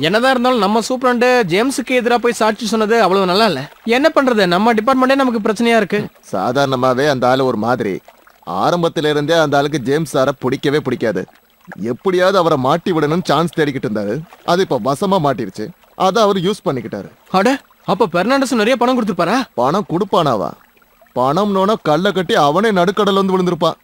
என்னதான் இருந்தாலும் நம்ம சூப்பரண்டு ஜேம்ஸுக்கு எதிராக போய் சாட்சி சொன்னது அவ்வளவு நல்லா இல்ல என்ன பண்றது நம்ம டிபார்ட்மெண்டே நமக்கு பிரச்சனையா இருக்கு சாதாரணமாவே அந்த ஆளு ஒரு மாதிரி ஆரம்பத்துல இருந்தே அந்த ஆளுக்கு ஜேம்ஸ் சாரை பிடிக்கவே பிடிக்காது எப்படியாவது அவரை மாட்டி விடணும்னு சான்ஸ் தேடிக்கிட்டு இருந்தாரு அது இப்ப வசமா மாட்டிருச்சு அதை அவர் யூஸ் பண்ணிக்கிட்டாரு அட அப்ப பெர்னாண்டஸ் நிறைய பணம் கொடுத்துருப்பாரா பணம் கொடுப்பானாவா பணம்னோனா கல்ல கட்டி அவனே நடுக்கடல் வந்து விழுந்திருப்பான்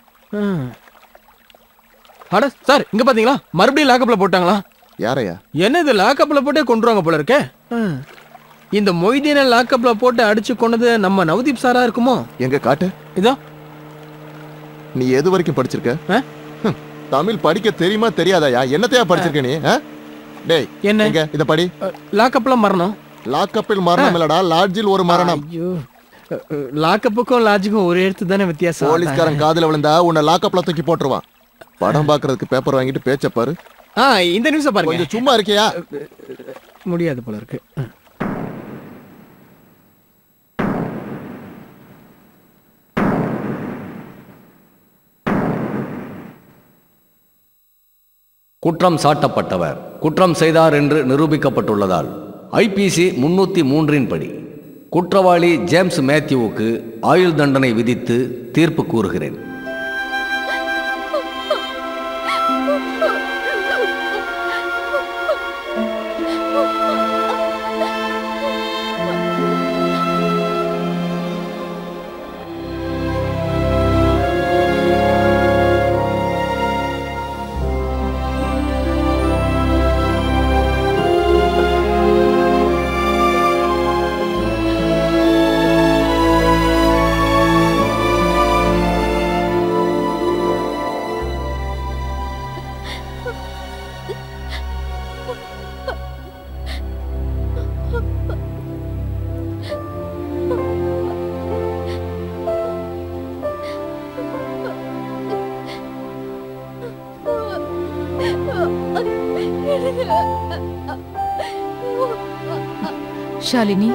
அட சார் இங்க பாத்தீங்களா மறுபடியும் லாக்கப்ல போட்டாங்களா யாரையா என்ன இது லாக்கப்ல போட்டே கொண்டுருவாங்க போல இருக்கே ம். இந்த மொய்தீனை லாக்கப்ல போட்டு அடிச்சு கொண்டது நம்ம நவதீப் சாரா இருக்குமோ எங்க காட்டு இதோ நீ எது வரைக்கும் படிச்சிருக்க ஆ? ஹம், தமிழ் படிக்க தெரியுமா தெரியாதாயா என்னத்தையா படிச்சிருக்க நீ ஆ? டேய் என்ன எங்க இத படி லாக்கப்ல மரணம் லாக்கப்பில் மரணம் இல்லடா லாட்ஜில் ஒரு மரணம் ஐயோ லாக்கப்புக்கும் லாஜிக்கும் ஒரு எழுத்து தானே வித்தியாசம் போலீஸ்காரன் காதுல விழுந்தா உன்னை லாக்கப்ல தூக்கி போட்டுருவான் படம் பாக்குறதுக்கு பேப்பர் வாங்கிட்டு பேச்ச பாரு ஆ இந்த நியூஸை பாருங்க கொஞ்சம் சும்மா இருக்கியா முடியாது போல இருக்கு ம். குற்றம் சாட்டப்பட்டவர் குற்றம் செய்தார் என்று நிரூபிக்கப்பட்டுள்ளதால் ஐபிசி முன்னூற்றி மூன்றின் படி குற்றவாளி ஜேம்ஸ் மேத்யூவுக்கு ஆயுள் தண்டனை விதித்து தீர்ப்பு கூறுகிறேன் ஷாலினி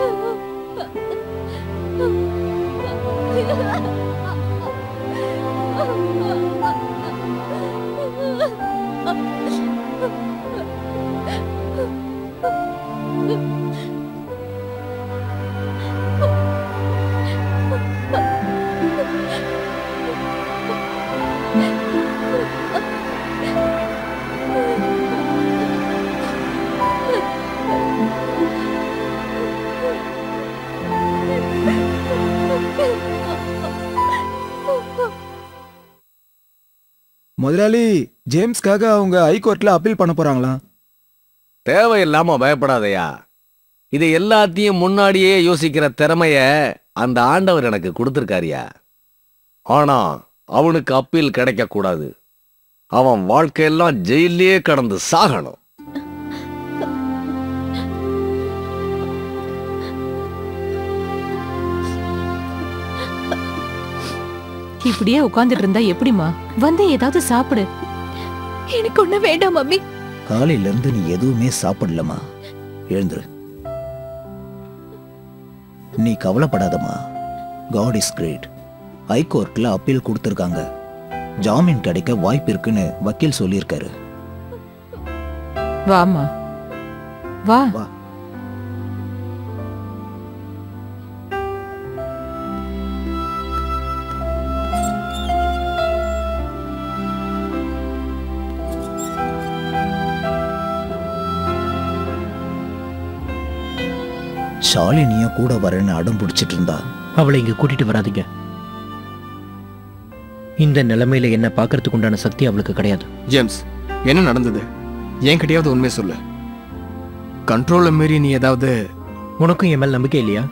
முதலாளி ஜேம்ஸ்க்காக அவங்க ஹைகோர்ட்ல அப்பீல் பண்ண போறாங்களா தேவையில்லாம பயப்படாதயா இது எல்லாத்தையும் முன்னாடியே யோசிக்கிற திறமைய அந்த ஆண்டவர் எனக்கு கொடுத்துருக்காரியா ஆனா அவனுக்கு அப்பீல் கிடைக்க கூடாது அவன் வாழ்க்கையெல்லாம் ஜெயிலே கடந்து சாகணும் இப்படியே உட்கார்ந்துட்டு இருந்தா எப்படிமா வந்து ஏதாவது சாப்பிடு எனக்கு ஒண்ணு வேண்டாம் மம்மி காலையில இருந்து நீ எதுவுமே சாப்பிடலமா எழுந்துரு நீ கவலைப்படாதம்மா காட் இஸ் கிரேட் ஹைகோர்ட்ல அப்பீல் கொடுத்துருக்காங்க ஜாமீன் கிடைக்க வாய்ப்பு இருக்குன்னு வக்கீல் சொல்லியிருக்காரு வாமா வா வா. ஷாலினிய கூட வரேன்னு அடம் பிடிச்சிட்டு இருந்தா அவளை இங்க கூட்டிட்டு வராதீங்க இந்த நிலைமையில என்ன பார்க்கறதுக்கு உண்டான சக்தி அவளுக்கு கிடையாது ஜேம்ஸ் என்ன நடந்தது என்கிட்டயாவது உண்மையை சொல்லு கண்ட்ரோலை மீறி நீ ஏதாவது உனக்கும் என் மேல் நம்பிக்கை இல்லையா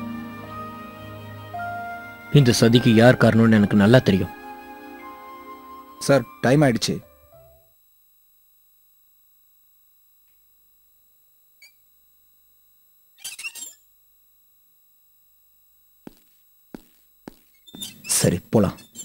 இந்த சதிக்கு யார் காரணம்னு எனக்கு நல்லா தெரியும் சார் டைம் ஆயிடுச்சு சரி போலாம்